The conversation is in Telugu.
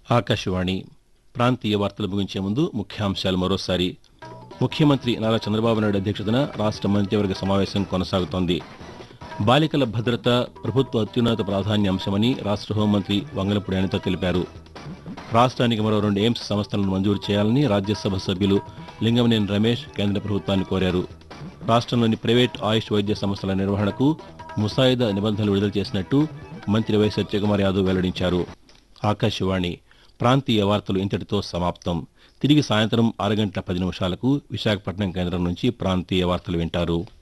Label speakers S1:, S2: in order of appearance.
S1: ఆకాశవాణి ప్రాంతీయ వార్తలు ముగించే ముందు ముఖ్యాంశాలు మరోసారి ముఖ్యమంత్రి నారా చంద్రబాబు నాయుడు అధ్యక్షతన రాష్ట్ర మంత్రివర్గ సమావేశం కొనసాగుతోంది బాలికల భద్రత ప్రభుత్వ అత్యున్నత ప్రాధాన్య అంశమని రాష్ట్ర హోంమంత్రి వంగలపూడి అనిత తెలిపారు రాష్ట్రానికి మరో రెండు ఎయిమ్స్ సంస్థలను మంజూరు చేయాలని రాజ్యసభ సభ్యులు లింగమనేని రమేష్ కేంద్ర ప్రభుత్వాన్ని కోరారు రాష్ట్రంలోని ప్రైవేట్ ఆయుష్ వైద్య సంస్థల నిర్వహణకు ముసాయిదా నిబంధనలు విడుదల చేసినట్టు మంత్రి వై సత్యకుమార్ యాదవ్ వెల్లడించారు ఆకాశవాణి ప్రాంతీయ వార్తలు ఇంతటితో సమాప్తం తిరిగి సాయంత్రం ఆరు గంటల పది నిమిషాలకు విశాఖపట్నం కేంద్రం నుంచి ప్రాంతీయ వార్తలు వింటారు